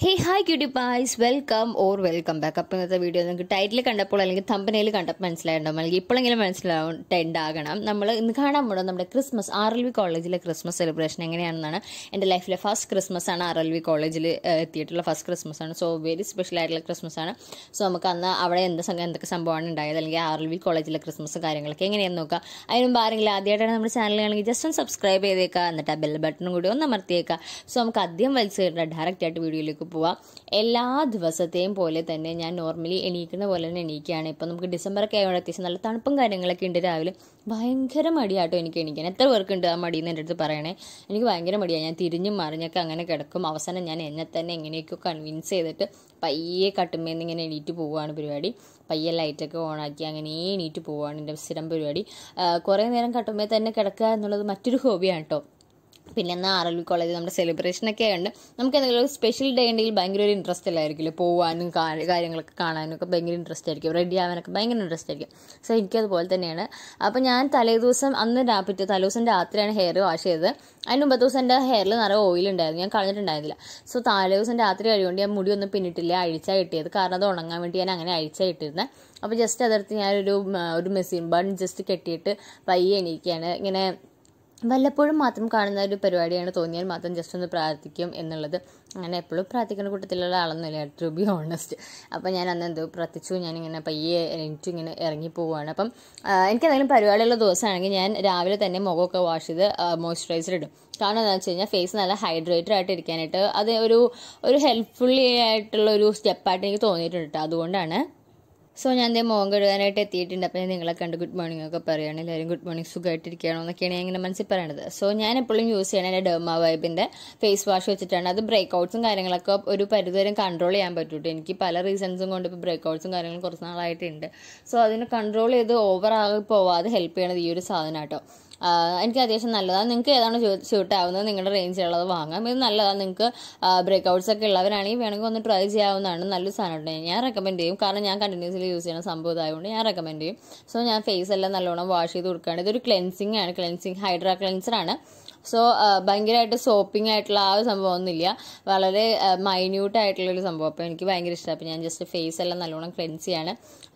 Hey hi cutie pies welcome or welcome back അപ്പം ഇന്നത്തെ video നിങ്ങൾക്ക് ടൈറ്റിൽ കണ്ടപ്പോൾ അല്ലെങ്കിൽ തമ്പനയിൽ കണ്ടപ്പോൾ മനസ്സിലായിട്ടുണ്ടാവും അല്ലെങ്കിൽ ഇപ്പോഴെങ്കിലും മനസ്സിലാവും ഉണ്ടാകണം നമ്മൾ ഇന്ന് കാണാൻ പോകുന്നത് നമ്മുടെ ക്രിസ്മസ് ആർ എൽ വി കോളേജിലെ ക്രിസ്മസ് സെലിബ്രേഷൻ എങ്ങനെയാണെന്നാണ് എൻ്റെ ലൈഫിലെ ഫസ്റ്റ് ക്രിസ്മസ് ആണ് ആർ എൽ വി കോളേജിൽ എത്തിയിട്ടുള്ള ഫസ്റ്റ് ക്രിസ്മസ് ആണ് സോ വെരി സ്പെഷ്യൽ ആയിട്ടുള്ള ക്രിസ്മസ് ആണ് സോ നമുക്ക് അന്ന് അവിടെ എന്ത് സംഘം എന്തൊക്കെ സംഭവമാണ് ഉണ്ടായത് അല്ലെങ്കിൽ ആർ എൽ വി കോളേജിലെ ക്രിസ്മസ് കാര്യങ്ങളൊക്കെ എങ്ങനെയാണെന്ന് നോക്കാം അതിന് മുമ്പ് ആരെങ്കിലും ആദ്യമായിട്ടാണ് നമ്മുടെ ചാനലാണെങ്കിൽ ജസ്റ്റ് ഒന്ന് സബ്സ്ക്രൈബ് ചെയ്തേക്കുക എന്നിട്ട് ആ ബെൽ ബട്ടണും കൂടി ഒന്ന് അമർത്തിയേക്കുക സോ നമുക്ക് അധികം വലിച്ചു കയറുന്ന ഡയറക്റ്റ് ആയിട്ട് വീഡിയോയിലേക്ക് പോവാം എല്ലാ ദിവസത്തെയും പോലെ തന്നെ ഞാൻ നോർമലി എണീക്കുന്ന പോലെ തന്നെ എണീക്കുകയാണ് ഇപ്പം നമുക്ക് ഡിസംബറൊക്കെ ആയതുകൊണ്ട് അത്യാവശ്യം നല്ല തണുപ്പും കാര്യങ്ങളൊക്കെ ഉണ്ട് രാവിലെ ഭയങ്കര മടിയാട്ടോ എനിക്ക് എണീക്കാൻ എത്ര പേർക്കുണ്ട് ആ മടിയെന്ന് എൻ്റെ അടുത്ത് പറയണേ എനിക്ക് ഭയങ്കര മടിയാണ് ഞാൻ തിരിഞ്ഞും മറിഞ്ഞൊക്കെ അങ്ങനെ കിടക്കും അവസാനം ഞാൻ എന്നെ തന്നെ എങ്ങനെയൊക്കെ കൺവിൻസ് ചെയ്തിട്ട് പയ്യെ കട്ടുമേന്ന് ഇങ്ങനെ എണീറ്റ് പോവുകയാണ് പരിപാടി പയ്യെ ലൈറ്റൊക്കെ ഓണാക്കി അങ്ങനെ എണീറ്റ് പോവുകയാണ് എൻ്റെ സ്ഥിരം പരിപാടി കുറേ നേരം കട്ടുമേ തന്നെ കിടക്കുക എന്നുള്ളത് മറ്റൊരു ഹോബിയാണ് കേട്ടോ പിന്നെ എന്നാൽ ആർ എൽ വി കോളേജിൽ നമ്മുടെ സെലിബ്രേഷൻ ഒക്കെ ഉണ്ട് നമുക്ക് എന്തെങ്കിലും ഒരു സ്പെഷ്യൽ ഡേ ഉണ്ടെങ്കിൽ ഭയങ്കര ഒരു ഇൻട്രസ്റ്റ് അല്ലായിരിക്കില്ലേ പോകാനും കാര്യങ്ങളൊക്കെ കാണാനും ഒക്കെ ഭയങ്കര ഇൻട്രസ്റ്റ് ആയിരിക്കും റെഡി ആവാനൊക്കെ ഭയങ്കര ഇൻട്രസ്റ്റ് ആയിരിക്കും സോ എനിക്കതുപോലെ തന്നെയാണ് അപ്പോൾ ഞാൻ തലേദിവസം അന്ന് രാപ്പിറ്റ് തലേദിവസം രാത്രിയാണ് ഹെയർ വാഷ് ചെയ്തത് അതിന് മുമ്പത്തെ ദിവസം എൻ്റെ ഹെയറിൽ നിറയെ ഓയിൽ ഉണ്ടായിരുന്നു ഞാൻ കളഞ്ഞിട്ടുണ്ടായിരുന്നില്ല സോ തലേ ദിവസം രാത്രി കഴിയുകൊണ്ട് ഞാൻ മുടി ഒന്നും പിന്നിട്ടില്ല അഴിച്ചാൽ കിട്ടിയത് കാരണം അത് ഉണങ്ങാൻ വേണ്ടി ഞാൻ അങ്ങനെ അഴിച്ചാൽ ഇട്ടിരുന്നത് അപ്പോൾ ജസ്റ്റ് അതെടുത്ത് ഞാനൊരു ഒരു മെഷീൻ ബൺ ജസ്റ്റ് കെട്ടിയിട്ട് പയ്യെ എണീക്കുകയാണ് ഇങ്ങനെ വല്ലപ്പോഴും മാത്രം കാണുന്ന ഒരു പരിപാടിയാണ് തോന്നിയാൽ മാത്രം ജസ്റ്റ് ഒന്ന് പ്രാർത്ഥിക്കും എന്നുള്ളത് അങ്ങനെ എപ്പോഴും പ്രാർത്ഥിക്കുന്ന കൂട്ടത്തിലുള്ള ആളൊന്നുമില്ല ടു ബി ഓണസ്റ്റ് അപ്പം ഞാൻ അന്ന് എന്തോ പ്രാർത്ഥിച്ചു ഞാനിങ്ങനെ പയ്യെ എനിക്ക് ഇങ്ങനെ ഇറങ്ങി പോവുകയാണ് അപ്പം എനിക്ക് എന്തെങ്കിലും പരിപാടിയുള്ള ദിവസമാണെങ്കിൽ ഞാൻ രാവിലെ തന്നെ മുഖമൊക്കെ വാഷ് ചെയ്ത് മോയ്സ്ചറൈസർ ഇടും കാരണം എന്താണെന്ന് വെച്ച് കഴിഞ്ഞാൽ ഫേസ് നല്ല ഹൈഡ്രേറ്റഡ് ആയിട്ട് ഇരിക്കാനായിട്ട് അത് ഒരു ഒരു ഹെൽപ്ഫുള്ളി ആയിട്ടുള്ള ഒരു സ്റ്റെപ്പായിട്ട് എനിക്ക് തോന്നിയിട്ടുണ്ട് അതുകൊണ്ടാണ് സോ ഞാൻ എന്തേ മോൻ കഴുകാനായിട്ട് എത്തിയിട്ടുണ്ട് അപ്പം ഞാൻ നിങ്ങളെ കണ്ട് ഗുഡ് മോർണിംഗ് ഒക്കെ പറയുകയാണ് എല്ലാവരും ഗുഡ് മോർണിംഗ് സുഖമായിട്ടിരിക്കുകയാണോ എന്നൊക്കെയാണ് ഞാൻ ഇങ്ങനെ മനസ്സിൽ പറയണത് സോ ഞാൻ എപ്പോഴും യൂസ് ചെയ്യണത് എൻ്റെ ഡെർമ വൈബിൻ്റെ ഫേസ് വാഷ് വെച്ചിട്ടാണ് അത് ബ്രേക്ക് ഔട്ട്സും കാര്യങ്ങളൊക്കെ ഒരു പരിധിവരെ കൺട്രോൾ ചെയ്യാൻ പറ്റൂട്ടോ എനിക്ക് പല റീസൺസും കൊണ്ട് ഇപ്പോൾ ബ്രേക്ക് ഔട്ട്സും കാര്യങ്ങളും കുറച്ച് നാളായിട്ടുണ്ട് സോ അതിനെ കൺട്രോൾ ചെയ്ത് ഓവർ ആകെ പോവാതെ ഹെൽപ്പ് ചെയ്യണത് ഈ ഒരു സാധനം കേട്ടോ എനിക്ക് അത്യാവശ്യം നല്ലതാണ് നിങ്ങൾക്ക് ഏതാണ് സ്യൂട്ട് ആവുന്നത് നിങ്ങളുടെ റേഞ്ചിലുള്ളത് വാങ്ങാം ഇത് നല്ലതാണ് നിങ്ങൾക്ക് ബ്രേക്ക് ഔട്ട്സ് ഒക്കെ ഉള്ളവരാണെങ്കിൽ വേണമെങ്കിൽ ഒന്ന് ട്രൈ ചെയ്യാവുന്നതാണ് നല്ലൊരു സാധനമാണ് ഞാൻ റെക്കമെൻഡ് ചെയ്യും കാരണം ഞാൻ കണ്ടിന്യൂസ്ലി യൂസ് ചെയ്യുന്ന സംഭവം ആയതുകൊണ്ട് ഞാൻ റെക്കമെൻഡ് ചെയ്യും സോ ഞാൻ ഫേസ് എല്ലാം നല്ലോണം വാഷ് ചെയ്ത് കൊടുക്കുകയാണ് ഇതൊരു ക്ലെൻസിങ് ആണ് ക്ലെൻസിങ് ഹൈഡ്രാ ക്ലെൻസർ ആണ് സോ ഭയങ്കരമായിട്ട് സോപ്പിംഗ് ആയിട്ടുള്ള ആ ഒരു സംഭവമൊന്നുമില്ല വളരെ മൈന്യൂട്ട് ആയിട്ടുള്ള ഒരു സംഭവം അപ്പോൾ എനിക്ക് ഭയങ്കര ഇഷ്ടമാണ് അപ്പോൾ ഞാൻ ജസ്റ്റ് ഫേസ് എല്ലാം നല്ലോണം ക്ലെൻസ് ചെയ്യാണ്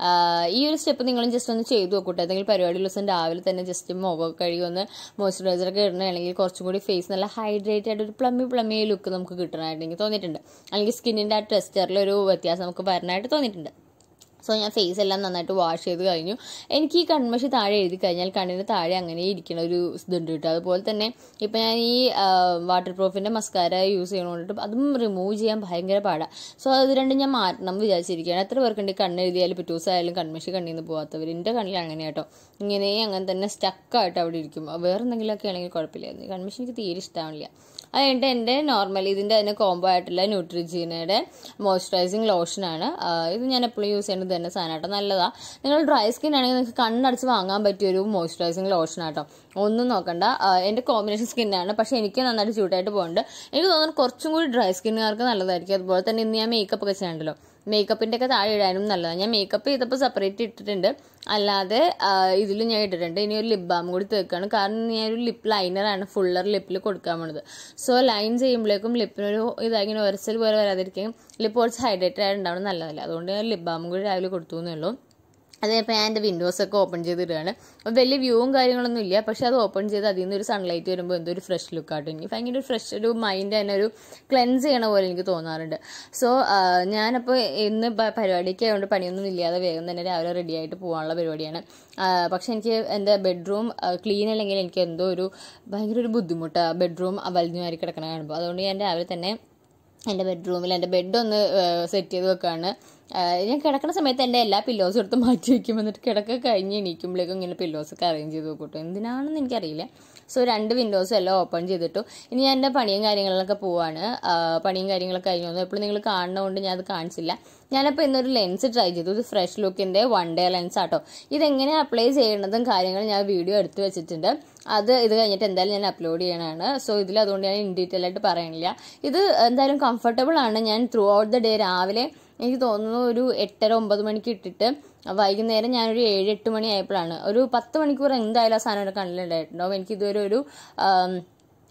ഈ ഒരു സ്റ്റെപ്പ് നിങ്ങളും ജസ്റ്റ് ഒന്ന് ചെയ്തു നോക്കൂട്ടെ എന്തെങ്കിലും പരിപാടി ദിവസം രാവിലെ തന്നെ ജസ്റ്റ് മുഖം കഴുകി ഒന്ന് മോയ്സ്ചറൈസർ ഒക്കെ ഇടണമെങ്കിൽ കുറച്ചും കൂടി ഫേസ് നല്ല ഹൈഡ്രേറ്റ് ആയിട്ട് ഒരു പ്ലമ്മി പ്ലമ്മി ലുക്ക് നമുക്ക് കിട്ടണമായിട്ട് എനിക്ക് തോന്നിയിട്ടുണ്ട് അല്ലെങ്കിൽ സ്കിന്നിൻ്റെ ആ ടെക്സ്ചറിലൊരു വ്യത്യാസം നമുക്ക് വരണമായിട്ട് തോന്നിയിട്ടുണ്ട് സോ ഞാൻ ഫേസ് എല്ലാം നന്നായിട്ട് വാഷ് ചെയ്ത് കഴിഞ്ഞു എനിക്ക് ഈ കൺമഷി താഴെ എഴുതി കഴിഞ്ഞാൽ കണ്ണിന് താഴെ അങ്ങനെ ഇരിക്കുന്ന ഒരു ഇതുണ്ട് കേട്ടോ അതുപോലെ തന്നെ ഇപ്പം ഞാൻ ഈ വാട്ടർ പ്രൂഫിൻ്റെ മസ്കാര യൂസ് ചെയ്യണോണ്ടിട്ട് അതും റിമൂവ് ചെയ്യാൻ ഭയങ്കര പാടാണ് സോ അത് രണ്ടും ഞാൻ മാറ്റണം എന്ന് വിചാരിച്ചിരിക്കുകയാണ് എത്ര പേർക്കുണ്ട് കണ്ണ് എഴുതിയാലും പിറ്റൂസായാലും കൺമഷി കണ്ണിൽ നിന്ന് പോകാത്തവർ എൻ്റെ കണ്ണിൽ അങ്ങനെ കേട്ടോ ഇങ്ങനെ അങ്ങനെ തന്നെ സ്റ്റക്കായിട്ട് അവിടെ ഇരിക്കും വേറെ എന്തെങ്കിലുമൊക്കെ ആണെങ്കിൽ കുഴപ്പമില്ലായിരുന്നു കൺമഷി എനിക്ക് തീരെ ഇഷ്ടമാവില്ല അത് കഴിഞ്ഞിട്ട് എൻ്റെ നോർമൽ ഇതിൻ്റെ തന്നെ കോംബോ ആയിട്ടുള്ള ന്യൂട്രിജീനയുടെ മോയ്സ്ചറൈസിങ് ലോഷനാണ് ഇത് ഞാൻ എപ്പോഴും യൂസ് ചെയ്യുന്നത് തന്നെ സാധനമാട്ടോ നല്ലതാണ് നിങ്ങൾ ഡ്രൈ സ്കിൻ ആണെങ്കിൽ നിങ്ങൾക്ക് കണ്ണടച്ച് വാങ്ങാൻ പറ്റിയ ഒരു മോയ്സ്ചറൈസിങ് ലോഷനാട്ടോ ഒന്നും നോക്കണ്ട എൻ്റെ കോമ്പിനേഷൻ സ്കിന്നാണ് പക്ഷേ എനിക്ക് നന്നായിട്ട് സ്യൂട്ടായിട്ട് പോകുന്നുണ്ട് എനിക്ക് തോന്നുന്നു കുറച്ചും കൂടി ഡ്രൈ സ്കിന്നുകാർക്ക് നല്ലതായിരിക്കും അതുപോലെ തന്നെ ഇന്ന് ഞാൻ മേക്കപ്പ് ഒക്കെ ചെയ്യാനുണ്ടല്ലോ മേക്കപ്പിൻ്റെ ഒക്കെ താഴെ ഇടാനും നല്ലതാണ് ഞാൻ മേക്കപ്പ് ചെയ്തപ്പോൾ സെപ്പറേറ്റ് ഇട്ടിട്ടുണ്ട് അല്ലാതെ ഇതിൽ ഞാൻ ഇട്ടിട്ടുണ്ട് ഇനി ഒരു ലിപ് ബാം കൂടി തേക്കാണ് കാരണം ഞാൻ ഒരു ലിപ്പ് ലൈനറാണ് ഫുള്ളർ ലിപ്പിൽ കൊടുക്കാൻ പോണത് സോ ലൈൻ ചെയ്യുമ്പോഴേക്കും ലിപ്പിനൊരു ഇതാങ്ങനെ ഒരസൽ പോലെ വരാതിരിക്കും ലിപ്പ് കുറച്ച് ഹൈഡ്രേറ്റഡ് ആയിട്ട് ഉണ്ടാവണം നല്ലതല്ല അതുകൊണ്ട് ഞാൻ ലിപ് ബാമും കൂടി രാവിലെ കൊടുത്തു എന്നേ ഉള്ളൂ അതിപ്പോൾ ഞാൻ എൻ്റെ വിൻഡോസൊക്കെ ഓപ്പൺ ചെയ്തിടുകയാണ് അപ്പോൾ വലിയ വ്യൂവും കാര്യങ്ങളൊന്നും ഇല്ല പക്ഷേ അത് ഓപ്പൺ ചെയ്ത് അതിൽ നിന്ന് ഒരു സൺലൈറ്റ് വരുമ്പോൾ എന്തോ ഒരു ഫ്രഷ് ലുക്കാട്ടോ എനിക്ക് ഭയങ്കര ഒരു ഫ്രഷ് ഒരു മൈൻഡ് തന്നെ ഒരു ക്ലെൻസ് ചെയ്യണ പോലെ എനിക്ക് തോന്നാറുണ്ട് സോ ഞാനപ്പോൾ ഇന്ന് പരിപാടിക്ക് ആയതുകൊണ്ട് പണിയൊന്നും ഇല്ലാതെ വേഗം തന്നെ രാവിലെ റെഡി ആയിട്ട് പോകാനുള്ള പരിപാടിയാണ് പക്ഷേ എനിക്ക് എൻ്റെ ബെഡ്റൂം ക്ലീൻ അല്ലെങ്കിൽ എനിക്ക് എന്തോ ഒരു ഭയങ്കര ഒരു ബുദ്ധിമുട്ടാണ് ബെഡ്റൂം വലിഞ്ഞു മാറി കിടക്കണ കാണുമ്പോൾ അതുകൊണ്ട് ഞാൻ രാവിലെ തന്നെ എൻ്റെ ബെഡ്റൂമിൽ എൻ്റെ ബെഡ് ഒന്ന് സെറ്റ് ചെയ്ത് വെക്കുകയാണ് ഞാൻ കിടക്കുന്ന സമയത്ത് എൻ്റെ എല്ലാ പില്ലോസും എടുത്ത് മാറ്റി വയ്ക്കും എന്നിട്ട് കിടക്ക കഴിഞ്ഞ് എണീക്കുമ്പോഴേക്കും ഇങ്ങനെ പില്ലോസൊക്കെ അറേഞ്ച് ചെയ്ത് നോക്കൂട്ടോ എന്തിനാണെന്ന് എനിക്കറിയില്ല സോ രണ്ട് വിൻഡോസും എല്ലാം ഓപ്പൺ ചെയ്തിട്ടു ഇനി ഞാൻ എൻ്റെ പണിയും കാര്യങ്ങളിലൊക്കെ പോവാണ് പണിയും കാര്യങ്ങളൊക്കെ കഴിഞ്ഞു വന്നു എപ്പോഴും നിങ്ങൾ കാണുന്നതുകൊണ്ട് ഞാൻ അത് കാണിച്ചില്ല ഞാനപ്പോൾ ഇന്നൊരു ലെൻസ് ട്രൈ ചെയ്തു ഇത് ഫ്രഷ് ലുക്കിൻ്റെ വൺ ഡേ ലെൻസ് ആട്ടോ ഇതെങ്ങനെ അപ്ലൈ ചെയ്യേണ്ടതും കാര്യങ്ങളും ഞാൻ വീഡിയോ എടുത്ത് വെച്ചിട്ടുണ്ട് അത് ഇത് കഴിഞ്ഞിട്ട് എന്തായാലും ഞാൻ അപ്ലോഡ് ചെയ്യണതാണ് സോ ഇതിൽ അതുകൊണ്ട് ഞാൻ ഇൻ ഡീറ്റെയിൽ ആയിട്ട് പറയണില്ല ഇത് എന്തായാലും കംഫർട്ടബിൾ ആണ് ഞാൻ ത്രൂ ഔട്ട് ദ ഡേ രാവിലെ എനിക്ക് തോന്നുന്നു ഒരു എട്ടര ഒമ്പത് മണിക്ക് ഇട്ടിട്ട് വൈകുന്നേരം ഞാനൊരു ഏഴ് എട്ട് മണി ആയപ്പോഴാണ് ഒരു പത്ത് മണിക്കൂർ എന്തായാലും ആ സാധനം എൻ്റെ കണ്ണിലുണ്ടായിട്ടുണ്ടാവും എനിക്ക് ഇതുവരെ ഒരു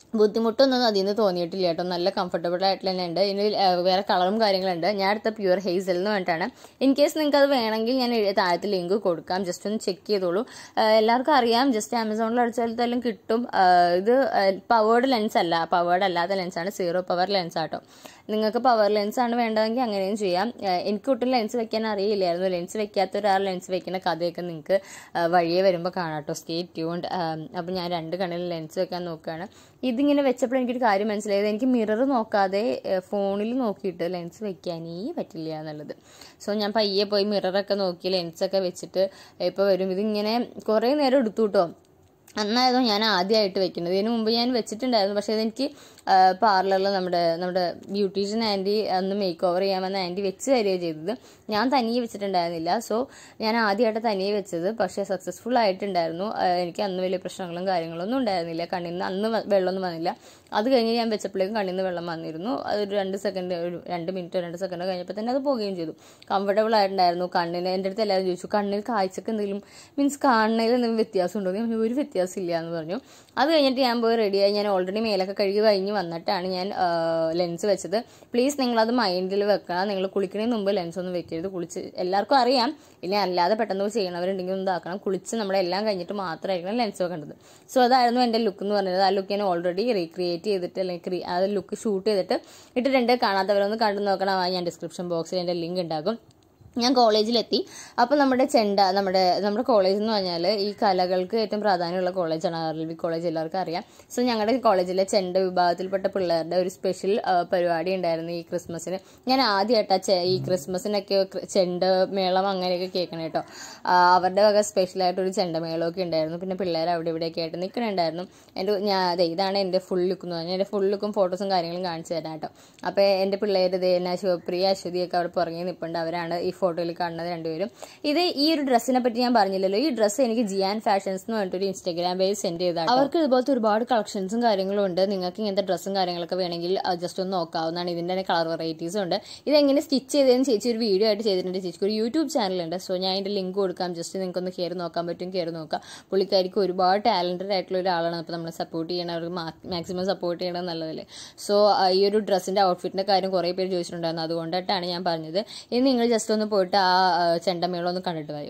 ബുദ്ധിമുട്ടൊന്നും അതിൽ നിന്ന് തോന്നിയിട്ടില്ല കേട്ടോ നല്ല കംഫർട്ടബിൾ ആയിട്ട് തന്നെ ഉണ്ട് ഇതിൽ ആ, വേറെ കളറും കാര്യങ്ങളുണ്ട് ഞാൻ എടുത്ത പ്യുവർ ഹെയ്സൽ എന്ന് പറഞ്ഞിട്ടാണ് ഇൻ കേസ് നിങ്ങൾക്ക് അത് വേണമെങ്കിൽ ഞാൻ എഴുതി- താഴത്ത് ലിങ്ക് കൊടുക്കാം ജസ്റ്റ് ഒന്ന് ചെക്ക് ചെയ്തോളൂ ആ, എല്ലാവർക്കും അറിയാം ജസ്റ്റ് ആമസോണിൽ അടിച്ചാലും കിട്ടും ആ, ഇത് പവേർഡ് ലെൻസ് അല്ല പവേർഡ് അല്ലാത്ത ലെൻസാണ് സീറോ പവർ ലെൻസ് ആട്ടോ നിങ്ങൾക്ക് പവർ ലെൻസ് ആണ് വേണ്ടതെങ്കിൽ അങ്ങനെയും ചെയ്യാം ആ, എനിക്ക് ഒട്ടും ലെൻസ് വെക്കാൻ അറിയില്ലായിരുന്നു ലെൻസ് വെക്കാത്ത ഒരാൾ ലെൻസ് വെക്കുന്ന കഥയൊക്കെ നിങ്ങൾക്ക് വഴിയെ വരുമ്പോൾ കാണാം കേട്ടോ സ്റ്റേ ട്യൂൺഡ് അപ്പം ഞാൻ രണ്ട് കണ്ണിൽ ലെൻസ് വെക്കാൻ നോക്കുകയാണ് ഇതിങ്ങനെ വെച്ചപ്പോൾ എനിക്കൊരു കാര്യം മനസ്സിലായത് എനിക്ക് മിറർ നോക്കാതെ ഫോണിൽ നോക്കിയിട്ട് ലെൻസ് വെക്കാനേ പറ്റില്ല എന്നുള്ളത് സോ ഞാൻ പയ്യെ പോയി മിററൊക്കെ നോക്കി ലെൻസൊക്കെ വെച്ചിട്ട് ഇപ്പോൾ വരും ഇതിങ്ങനെ കുറേ നേരം എടുത്തു കേട്ടോ അന്നായിരുന്നു ഞാൻ ആദ്യമായിട്ട് വെക്കുന്നത് ഇതിനു മുമ്പ് ഞാൻ വെച്ചിട്ടുണ്ടായിരുന്നു പക്ഷേ ഇതെനിക്ക് പാർലറിൽ നമ്മുടെ നമ്മുടെ ബ്യൂട്ടീഷ്യൻ ആൻറ്റി അന്ന് മേക്ക് ഓവർ ചെയ്യാമെന്ന് ആൻറ്റി വെച്ച് തരികയാണ് ചെയ്തത് ഞാൻ തനിയെ വെച്ചിട്ടുണ്ടായിരുന്നില്ല സോ ഞാൻ ആദ്യമായിട്ട് തനിയെ വെച്ചത് പക്ഷേ സക്സസ്ഫുൾ ആയിട്ടുണ്ടായിരുന്നു ആ, എനിക്ക് അന്ന് വലിയ പ്രശ്നങ്ങളും കാര്യങ്ങളൊന്നും ഉണ്ടായിരുന്നില്ല കണ്ണിൽ നിന്ന് അന്ന് വ- വെള്ളമൊന്നും വന്നില്ല അത് കഴിഞ്ഞ് ഞാൻ വെച്ചപ്പോഴേക്കും കണ്ണിൽ നിന്ന് വെള്ളം വന്നിരുന്നു അതൊരു രണ്ട് സെക്കൻഡ് ഒരു രണ്ട് മിനിറ്റ് രണ്ട് സെക്കൻഡ് കഴിഞ്ഞപ്പോൾ തന്നെ അത് പോവുകയും ചെയ്തു കംഫർട്ടബിൾ ആയിട്ടുണ്ടായിരുന്നു കണ്ണിന് എൻ്റെ അടുത്ത് എല്ലാവരും ചോദിച്ചു കണ്ണിൽ കാഴ്ചക്ക് എന്തെങ്കിലും മീൻസ് കാണുന്നതിൽ എന്തെങ്കിലും വ്യത്യാസം ഉണ്ടോ എന്ന് ഞാൻ പറഞ്ഞു, ഒരു വ്യത്യാസം ഇല്ല എന്ന് പറഞ്ഞു അത് കഴിഞ്ഞിട്ട് ഞാൻ പോയി റെഡിയായി ഞാൻ ഓൾറെഡി മേലൊക്കെ കഴുകി കഴിഞ്ഞ് വന്നിട്ടാണ് ഞാൻ ലെൻസ് വെച്ചത് പ്ലീസ് നിങ്ങളത് മൈൻഡിൽ വെക്കണം നിങ്ങൾ കുളിക്കുന്നതിന് മുമ്പ് ലെൻസ് ഒന്നും വെക്കരുത് കുളിച്ച് എല്ലാവർക്കും അറിയാം ഇനി അല്ലാതെ പെട്ടെന്ന് പോയി ചെയ്യണവരുണ്ടെങ്കിൽ ഒന്ന് ഇതാക്കണം കുളിച്ച് നമ്മുടെ എല്ലാം കഴിഞ്ഞിട്ട് മാത്രമായിരിക്കണം ലെൻസ് വെക്കേണ്ടത് സോ അതായിരുന്നു എൻ്റെ ലുക്ക് എന്ന് പറയുന്നത് ആ ലുക്ക് ഞാൻ ഓൾറെഡി റീക്രിയേറ്റ് ചെയ്തിട്ട് അല്ലെങ്കിൽ re- ആ ലുക്ക് ഷൂട്ട് ചെയ്തിട്ട് ഇട്ടിട്ടുണ്ട് കാണാത്തവരൊന്ന് കണ്ടു നോക്കണം ആ ഞാൻ ഡിസ്ക്രിപ്ഷൻ ബോക്സിൽ എൻ്റെ ലിങ്ക് ഉണ്ടാകും ഞാൻ കോളേജിലെത്തി അപ്പോൾ നമ്മുടെ ചെണ്ട നമ്മുടെ നമ്മുടെ കോളേജ് എന്ന് പറഞ്ഞാൽ ഈ കലകൾക്ക് ഏറ്റവും പ്രാധാന്യമുള്ള കോളേജാണ് ആർ എൽ വി കോളേജ് എല്ലാവർക്കും അറിയാം സോ ഞങ്ങളുടെ കോളേജിലെ ചെണ്ട വിഭാഗത്തിൽപ്പെട്ട പിള്ളേരുടെ ഒരു സ്പെഷ്യൽ പരിപാടി ഉണ്ടായിരുന്നു ഈ ക്രിസ്മസിന് ഞാൻ ആദ്യമായിട്ടാ ഈ ക്രിസ്മസിനൊക്കെ ക്രി- ചെണ്ട മേളം അങ്ങനെയൊക്കെ കേൾക്കണം കേട്ടോ ആ, അവരുടെ വക സ്പെഷ്യലായിട്ട് ഒരു ചെണ്ടമേളമൊക്കെ ഉണ്ടായിരുന്നു പിന്നെ പിള്ളേർ അവിടെ ഇവിടെയൊക്കെ ആയിട്ട് നിൽക്കണുണ്ടായിരുന്നു എൻ്റെ ഞാൻ അതെ ഇതാണ് എൻ്റെ ഫുൾ ലുക്ക് എന്ന് പറഞ്ഞാൽ എൻ്റെ ഫുൾ ലുക്കും ഫോട്ടോസും കാര്യങ്ങളും കാണിച്ചു തരാം കേട്ടോ അപ്പോൾ എൻ്റെ പിള്ളേർ ദേന ശിവപ്രിയ അശ്വതിയൊക്കെ അവിടെ പുറകെ നിൽപ്പുണ്ട് അവരാണ് ഈ ഫോട്ടോയിൽ കാണുന്നത് രണ്ടുപേരും ഇത് ഈ ഒരു ഡ്രസ്സിനെ പറ്റി ഞാൻ പറഞ്ഞില്ലല്ലോ ഈ ഡ്രസ്സ് എനിക്ക് ജിയാൻ ഫാഷൻസ് എന്ന് പറഞ്ഞിട്ട് ഒരു ഇൻസ്റ്റാഗ്രാം പേജ് സെൻഡ് ചെയ്താൽ അവർക്ക് ഇതുപോലത്തെ ഒരുപാട് കളക്ഷൻസും കാര്യങ്ങളും ഉണ്ട് നിങ്ങൾക്ക് ഇങ്ങനത്തെ ഡ്രസ്സും കാര്യങ്ങളൊക്കെ വേണമെങ്കിൽ ജസ്റ്റ് ഒന്ന് നോക്കാവുന്നതാണ് ഇതിൻ്റെ തന്നെ കളർ വെറൈറ്റീസും ഉണ്ട് ഇതെങ്ങനെ സ്റ്റിച്ച് ചെയ്തതെന്ന് ചേച്ചി ഒരു വീഡിയോ ആയിട്ട് ചെയ്തിട്ടുണ്ട് ചേച്ചിക്ക് ഒരു യൂട്യൂബ് ചാനലുണ്ട് സോ ഞാൻ അതിൻ്റെ ലിങ്ക് കൊടുക്കാം ജസ്റ്റ് നിങ്ങൾക്ക് ഒന്ന് കയറി നോക്കാൻ പറ്റും കയറി നോക്കാം പുള്ളിക്കാരിക്ക് ഒരുപാട് ടാലൻറ്റഡ് ആയിട്ടുള്ള ഒരാളാണ് അപ്പോൾ നമ്മൾ സപ്പോർട്ട് ചെയ്യണം അവർക്ക് മാക്സിമം സപ്പോർട്ട് ചെയ്യണം നല്ലതല്ലേ സോ ഈ ഒരു ഡ്രസ്സിൻ്റെ ഔട്ട്ഫിറ്റിൻ്റെ കാര്യം കുറേ പേര് ചോദിച്ചിട്ടുണ്ടായിരുന്നു അതുകൊണ്ടിട്ടാണ് ഞാൻ പറഞ്ഞത് ഇനി നിങ്ങൾ ജസ്റ്റ് ഒന്ന് പോയിട്ട് ആ ആ, ചെണ്ടമേളം ഒന്ന് കണ്ടിട്ട് വരൂ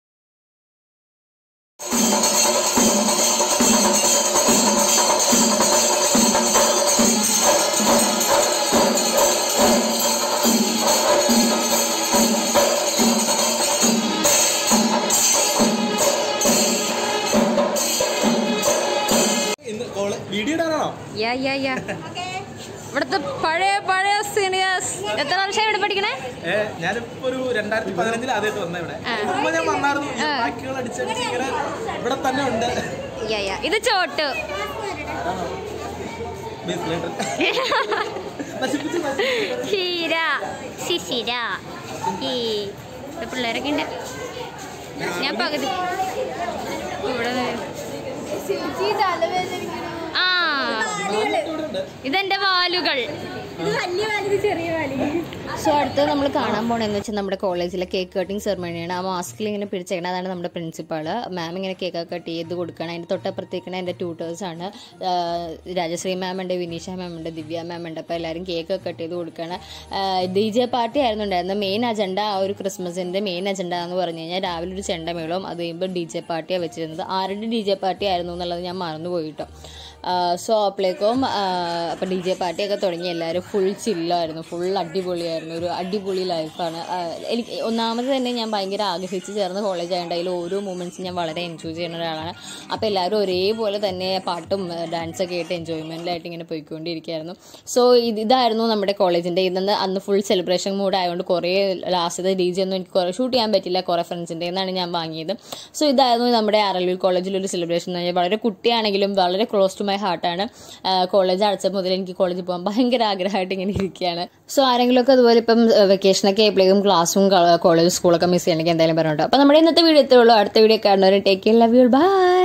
ഇന്ന് കോളേ വീഡിയോ ഇടാനാണോ യാ യാ യാ ഇവിടുത്തെ പഴയ പഴയ സീനിയേഴ്സ് എത്ര വർഷം ഇവിടെ പഠിക്കണേ ഏ ഞാനിപ്പോ ഒരു രണ്ടായിരത്തി പതിനഞ്ചിൽ ആദ്യമായിട്ട് വന്ന ഇവിടെ മുമ്പ് ഞാൻ വന്നായിരുന്നു ഈ ബാക്കികൾ അടിച്ചടിച്ച് ഇങ്ങനെ ഇവിടെ തന്നെ ഉണ്ട് യാ യാ ഇത് ചോട്ട് ബേസിലേട്ടൻ. നശിപ്പിച്ച് നശിപ്പിച്ച്. ക്ഷീര ശിശിര ഈ ഇവിടെ പിള്ളേരൊക്കെ ഉണ്ട് ഞാൻ പകുതി ഇവിടെ ആ ഇവിടെ ഉണ്ട്. ഇതെന്റെ വാലുകൾ സോ അടുത്തത് നമ്മൾ കാണാൻ പോണെന്ന് വെച്ചാൽ നമ്മുടെ കോളേജിലെ കേക്ക് കട്ടിങ് സെറമണിയാണ് ആ മാസ്കിൽ ഇങ്ങനെ പിടിച്ചേക്കണം അതാണ് നമ്മുടെ പ്രിൻസിപ്പാൾ മാം ഇങ്ങനെ കേക്ക് കട്ട് ചെയ്ത് കൊടുക്കണം അതിൻ്റെ തൊട്ടപ്പുറത്തേക്കണ എൻ്റെ ട്യൂട്ടേഴ്സാണ് രാജശ്രീ മാം ഉണ്ട് വിനീഷ മാം ഉണ്ട് ദിവ്യ മാം ഉണ്ട് അപ്പോൾ എല്ലാവരും കേക്ക് കട്ട് ചെയ്ത് കൊടുക്കുകയാണ് ഡി ജെ പാർട്ടി ആയിരുന്നു ഉണ്ടായിരുന്നത് മെയിൻ അജണ്ട ആ ഒരു ക്രിസ്മസിൻ്റെ മെയിൻ അജണ്ട എന്ന് പറഞ്ഞു കഴിഞ്ഞാൽ രാവിലെ ഒരു ചെണ്ടമേളവും അത് കഴിയുമ്പോൾ ഡി ജെ പാർട്ടിയാണ് വെച്ചിരുന്നത് ആരുടെ ഡി ജെ പാർട്ടി ആയിരുന്നു എന്നുള്ളത് ഞാൻ മറന്നു പോയിട്ടോ സോ അപ്പോഴേക്കും അപ്പം ഡി ജെ പാർട്ടിയൊക്കെ തുടങ്ങി എല്ലാവരും ഫുൾ ചില്ലായിരുന്നു ഫുൾ അടിപൊളിയായിരുന്നു ഒരു അടിപൊളി ലൈഫാണ് എനിക്ക് ഒന്നാമത് തന്നെ ഞാൻ ഭയങ്കര ആഗ്രഹിച്ച് ചേർന്ന കോളേജ് ആയതുകൊണ്ട് അതിൽ ഓരോ മൂമെൻറ്റ്സും ഞാൻ വളരെ എൻജോയ് ചെയ്യുന്ന ഒരാളാണ് അപ്പോൾ എല്ലാവരും ഒരേപോലെ തന്നെ പാട്ടും ഡാൻസൊക്കെ ആയിട്ട് എൻജോയ്മെൻറ്റിലായിട്ട് ഇങ്ങനെ പോയിക്കൊണ്ടിരിക്കുകയായിരുന്നു സോ ഇത് ഇതായിരുന്നു നമ്മുടെ കോളേജിൻ്റെ ഇന്ന് അന്ന് ഫുൾ സെലിബ്രേഷൻ മൂഡ് ആയതുകൊണ്ട് കുറേ ലാസ്റ്റത്തെ ഡി ജെ ഒന്നും എനിക്ക് കുറേ ഷൂട്ട് ചെയ്യാൻ പറ്റില്ല കുറേ ഫ്രണ്ട്സിൻ്റെ നിന്നാണ് ഞാൻ വാങ്ങിയത് സോ ഇതായിരുന്നു നമ്മുടെ അറലൂർ കോളേജിലൊരു സെലിബ്രേഷൻ എന്ന് പറഞ്ഞാൽ വളരെ കുട്ടിയാണെങ്കിലും വളരെ ക്ലോസ് ടു മൈ ഹാർട്ടാണ് കോളേജ് അടച്ച മുതൽ എനിക്ക് കോളേജിൽ പോകാൻ ഭയങ്കര ആഗ്രഹമായിട്ട് ഇങ്ങനെ ഇരിക്കുകയാണ് സോ ആരെങ്കിലുമൊക്കെ അതുപോലെ ഇപ്പം വെക്കേഷനൊക്കെ ആയപ്പോഴേക്കും ക്ലാസ്സും കോളേജ് സ്കൂളൊക്കെ മിസ് ചെയ്യണമെങ്കിൽ എന്തായാലും പറഞ്ഞിട്ടുണ്ട് അപ്പോൾ നമ്മുടെ ഇന്നത്തെ വീഡിയോ എത്തുള്ളൂ അടുത്ത വീഡിയോ കാണുന്നവരെ ടേക്ക് ലവ് യു ബൈ